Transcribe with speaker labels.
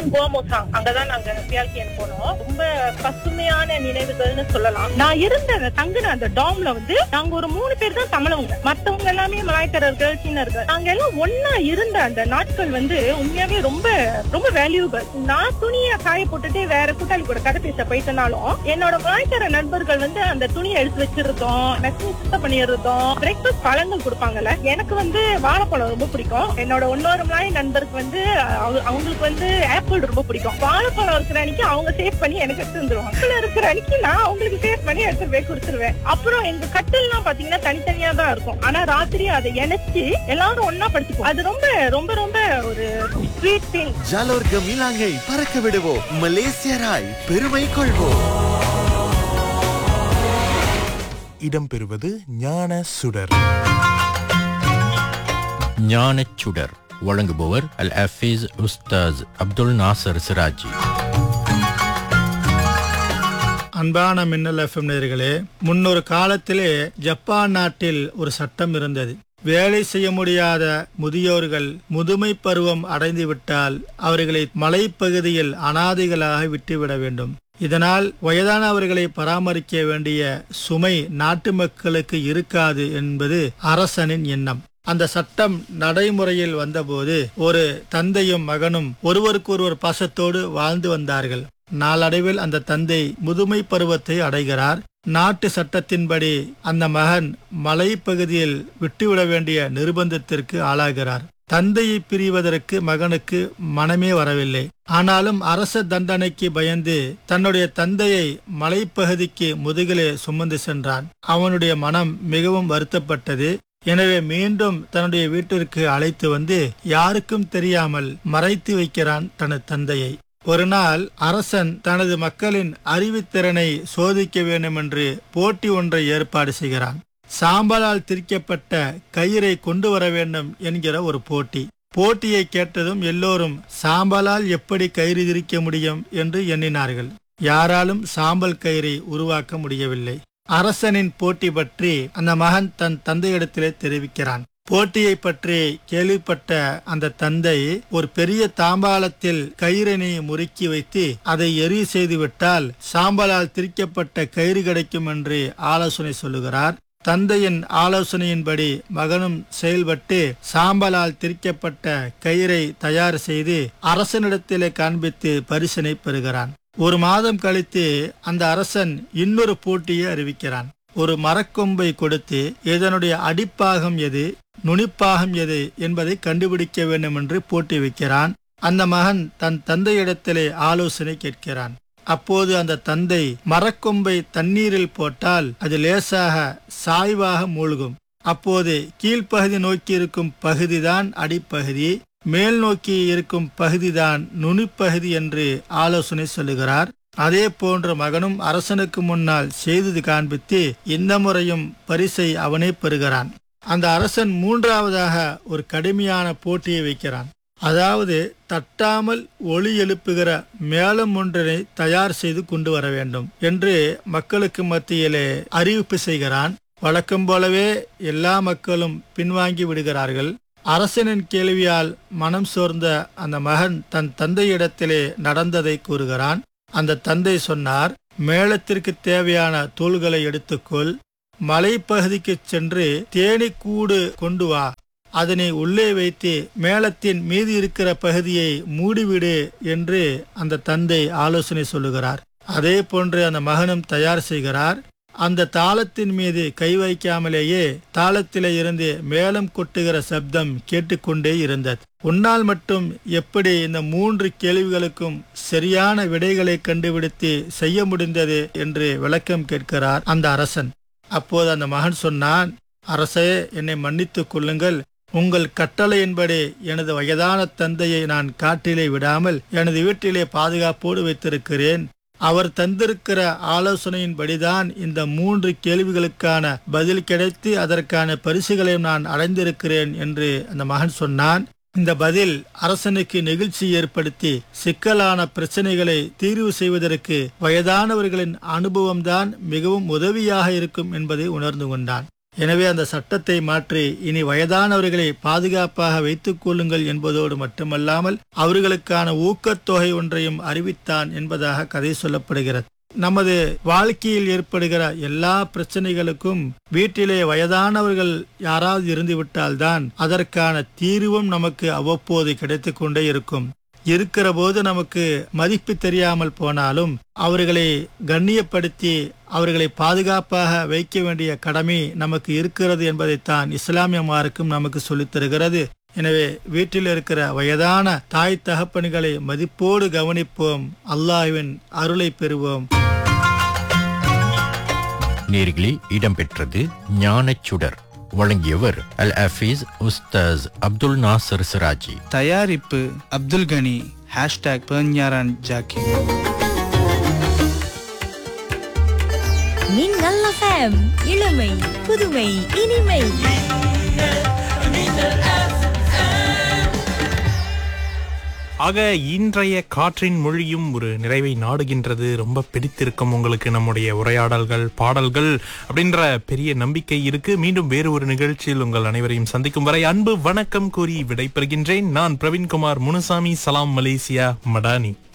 Speaker 1: cyan கோமோசாங் அங்கதான் நாங்க பியாக்கியன் போனோம் ரொம்ப பசுமையான நினைவுகள்னு சொல்லலாம் நான் இருந்த அந்த தங்குன அந்த டாம்ல வந்து நாங்க ஒரு மூணு பேர் தான் தமிழவங்க மத்தவங்க எல்லாமே மலாய்க்காரர்கள் சீனர்கள் நாங்க எல்லாம் ஒன்னா இருந்த அந்த நாட்கள் வந்து உண்மையாவே ரொம்ப ரொம்ப வேல்யூபிள் நான் துணியை காய போட்டுட்டு வேற கூட்டாளி கூட கதை பேச போயிட்டனாலும் என்னோட மலாய்க்கார நண்பர்கள் வந்து அந்த துணியை எடுத்து வச்சிருந்தோம் மெஷின் சுத்தம் பண்ணியிருந்தோம் பிரேக்ஃபாஸ்ட் பழங்கள் கொடுப்பாங்கல்ல எனக்கு வந்து வாழைப்பழம் ரொம்ப பிடிக்கும் என்னோட இன்னொரு மலாய் நண்பருக்கு வந்து அவங்க- அவங்களுக்கு வந்து ஆப்பிள் ரொம்ப பிடிக்கும் வாழைப்பழம் இருக்கிற அன்னைக்கு அவங்க சேவ் பண்ணி எனக்கு எடுத்து வந்துருவாங்க ஆப்பிள் இருக்கிற அன்னைக்கு நான் அவங்களுக்கு சேவ் பண்ணி எடுத்து போய் கொடுத்துருவேன் அப்புறம் எங்க கட்டில்லாம் பாத்தீங்கன்னா தனித்தனியா தான் இருக்கும் ஆனா ராத்திரி அதை இணைச்சு எல்லாரும் ஒன்னா படுத்துக்குவோம் அது ரொம்ப ரொம்ப ரொம்ப ஒரு ஸ்வீட் திங்
Speaker 2: ஜாலோர் கமிலாங்கை பறக்க விடுவோம் மலேசியராய் பெருமை கொள்வோம்
Speaker 3: இடம்பெறுவது ஞான சுடர்
Speaker 4: ஞானச்சுடர் வழங்குபவர் அல் ஹஃபீஸ் உஸ்தாஸ் அப்துல் நாசர் சிராஜி
Speaker 5: அன்பான மின்னல் எஃப்எம் நேயர்களே முன்னொரு காலத்திலே ஜப்பான் நாட்டில் ஒரு சட்டம் இருந்தது வேலை செய்ய முடியாத முதியோர்கள் முதுமை பருவம் அடைந்து விட்டால் அவர்களை மலைப்பகுதியில் அனாதைகளாக விட்டுவிட வேண்டும் இதனால் வயதானவர்களை பராமரிக்க வேண்டிய சுமை நாட்டு மக்களுக்கு இருக்காது என்பது அரசனின் எண்ணம் அந்த சட்டம் நடைமுறையில் வந்தபோது ஒரு தந்தையும் மகனும் ஒருவருக்கொருவர் பாசத்தோடு வாழ்ந்து வந்தார்கள் நாளடைவில் அந்த தந்தை முதுமை பருவத்தை அடைகிறார் நாட்டு சட்டத்தின்படி அந்த மகன் மலைப்பகுதியில் விட்டுவிட வேண்டிய நிர்பந்தத்திற்கு ஆளாகிறார் தந்தையை பிரிவதற்கு மகனுக்கு மனமே வரவில்லை ஆனாலும் அரச தண்டனைக்கு பயந்து தன்னுடைய தந்தையை மலைப்பகுதிக்கு முதுகிலே சுமந்து சென்றான் அவனுடைய மனம் மிகவும் வருத்தப்பட்டது எனவே மீண்டும் தன்னுடைய வீட்டிற்கு அழைத்து வந்து யாருக்கும் தெரியாமல் மறைத்து வைக்கிறான் தனது தந்தையை ஒரு நாள் அரசன் தனது மக்களின் அறிவுத்திறனை சோதிக்க வேண்டும் என்று போட்டி ஒன்றை ஏற்பாடு செய்கிறான் சாம்பலால் திரிக்கப்பட்ட கயிறை கொண்டு வர வேண்டும் என்கிற ஒரு போட்டி போட்டியை கேட்டதும் எல்லோரும் சாம்பலால் எப்படி கயிறு திரிக்க முடியும் என்று எண்ணினார்கள் யாராலும் சாம்பல் கயிறை உருவாக்க முடியவில்லை அரசனின் போட்டி பற்றி அந்த மகன் தன் தந்தையிடத்திலே தெரிவிக்கிறான் போட்டியை பற்றி கேள்விப்பட்ட அந்த தந்தை ஒரு பெரிய தாம்பாளத்தில் கயிறினை முறுக்கி வைத்து அதை எரி செய்துவிட்டால் சாம்பலால் திரிக்கப்பட்ட கயிறு கிடைக்கும் என்று ஆலோசனை சொல்லுகிறார் தந்தையின் ஆலோசனையின்படி மகனும் செயல்பட்டு சாம்பலால் திரிக்கப்பட்ட கயிறை தயார் செய்து அரசனிடத்திலே காண்பித்து பரிசனை பெறுகிறான் ஒரு மாதம் கழித்து அந்த அரசன் இன்னொரு போட்டியை அறிவிக்கிறான் ஒரு மரக்கொம்பை கொடுத்து இதனுடைய அடிப்பாகம் எது நுனிப்பாகம் எது என்பதை கண்டுபிடிக்க வேண்டும் என்று போட்டி வைக்கிறான் அந்த மகன் தன் தந்தையிடத்திலே ஆலோசனை கேட்கிறான் அப்போது அந்த தந்தை மரக்கொம்பை தண்ணீரில் போட்டால் அது லேசாக சாய்வாக மூழ்கும் அப்போது கீழ்ப்பகுதி நோக்கி இருக்கும் பகுதிதான் அடிப்பகுதி மேல் நோக்கி இருக்கும் பகுதிதான் நுனிப்பகுதி என்று ஆலோசனை சொல்லுகிறார் அதே போன்ற மகனும் அரசனுக்கு முன்னால் செய்து காண்பித்து இந்த முறையும் பரிசை அவனே பெறுகிறான் அந்த அரசன் மூன்றாவதாக ஒரு கடுமையான போட்டியை வைக்கிறான் அதாவது தட்டாமல் ஒளி எழுப்புகிற மேளம் ஒன்றினை தயார் செய்து கொண்டு வர வேண்டும் என்று மக்களுக்கு மத்தியிலே அறிவிப்பு செய்கிறான் வழக்கம் போலவே எல்லா மக்களும் பின்வாங்கி விடுகிறார்கள் அரசனின் கேள்வியால் மனம் சோர்ந்த அந்த மகன் தன் தந்தையிடத்திலே நடந்ததை கூறுகிறான் அந்த தந்தை சொன்னார் மேளத்திற்கு தேவையான தூள்களை எடுத்துக்கொள் மலைப்பகுதிக்குச் சென்று தேனீக்கூடு கொண்டு வா அதனை உள்ளே வைத்து மேளத்தின் மீதி இருக்கிற பகுதியை மூடிவிடு என்று அந்த தந்தை ஆலோசனை சொல்லுகிறார் அதே போன்று அந்த மகனும் தயார் செய்கிறார் அந்த தாளத்தின் மீது கை வைக்காமலேயே தாளத்திலே இருந்து மேளம் கொட்டுகிற சப்தம் கேட்டுக்கொண்டே இருந்தது உன்னால் மட்டும் எப்படி இந்த மூன்று கேள்விகளுக்கும் சரியான விடைகளை கண்டுபிடித்து செய்ய முடிந்தது என்று விளக்கம் கேட்கிறார் அந்த அரசன் அப்போது அந்த மகன் சொன்னான் அரசே என்னை மன்னித்துக் கொள்ளுங்கள் உங்கள் கட்டளையின்படி எனது வயதான தந்தையை நான் காட்டிலே விடாமல் எனது வீட்டிலே பாதுகாப்போடு வைத்திருக்கிறேன் அவர் தந்திருக்கிற ஆலோசனையின்படிதான் இந்த மூன்று கேள்விகளுக்கான பதில் கிடைத்து அதற்கான பரிசுகளையும் நான் அடைந்திருக்கிறேன் என்று அந்த மகன் சொன்னான் இந்த பதில் அரசனுக்கு நெகிழ்ச்சி ஏற்படுத்தி சிக்கலான பிரச்சனைகளை தீர்வு செய்வதற்கு வயதானவர்களின் அனுபவம்தான் மிகவும் உதவியாக இருக்கும் என்பதை உணர்ந்து கொண்டான் எனவே அந்த சட்டத்தை மாற்றி இனி வயதானவர்களை பாதுகாப்பாக வைத்துக் கொள்ளுங்கள் என்பதோடு மட்டுமல்லாமல் அவர்களுக்கான ஊக்கத்தொகை ஒன்றையும் அறிவித்தான் என்பதாக கதை சொல்லப்படுகிறது நமது வாழ்க்கையில் ஏற்படுகிற எல்லா பிரச்சனைகளுக்கும் வீட்டிலே வயதானவர்கள் யாராவது இருந்துவிட்டால்தான் அதற்கான தீர்வும் நமக்கு அவ்வப்போது கிடைத்துக் கொண்டே இருக்கும் இருக்கிற போது நமக்கு மதிப்பு தெரியாமல் போனாலும் அவர்களை கண்ணியப்படுத்தி அவர்களை பாதுகாப்பாக வைக்க வேண்டிய கடமை நமக்கு இருக்கிறது என்பதைத்தான் இஸ்லாமிய மார்க்கும் நமக்கு சொல்லித் தருகிறது எனவே வீட்டில் இருக்கிற வயதான தாய் தகப்பன்களை மதிப்போடு கவனிப்போம் அல்லாஹ்வின் அருளை பெறுவோம்
Speaker 4: நேர்களில் இடம்பெற்றது ஞானச்சுடர் வழங்கியவர் அல் அஃபீஸ் உஸ்தாஸ் அப்துல் நாசர் சிராஜி
Speaker 6: தயாரிப்பு அப்துல் கனி ஹேஷ்டாக் பெர்ஞாரான் ஜாக்கி
Speaker 7: மின்னல் எஃப்எம் இளமை புதுமை இனிமை
Speaker 3: ஆக இன்றைய காற்றின் மொழியும் ஒரு நிறைவை நாடுகின்றது ரொம்ப பிடித்திருக்கும் உங்களுக்கு நம்முடைய உரையாடல்கள் பாடல்கள் அப்படின்ற பெரிய நம்பிக்கை இருக்கு மீண்டும் வேறு ஒரு நிகழ்ச்சியில் உங்கள் அனைவரையும் சந்திக்கும் வரை அன்பு வணக்கம் கூறி விடைபெறுகின்றேன் நான் பிரவீன்குமார் முனுசாமி சலாம் மலேசியா மடானி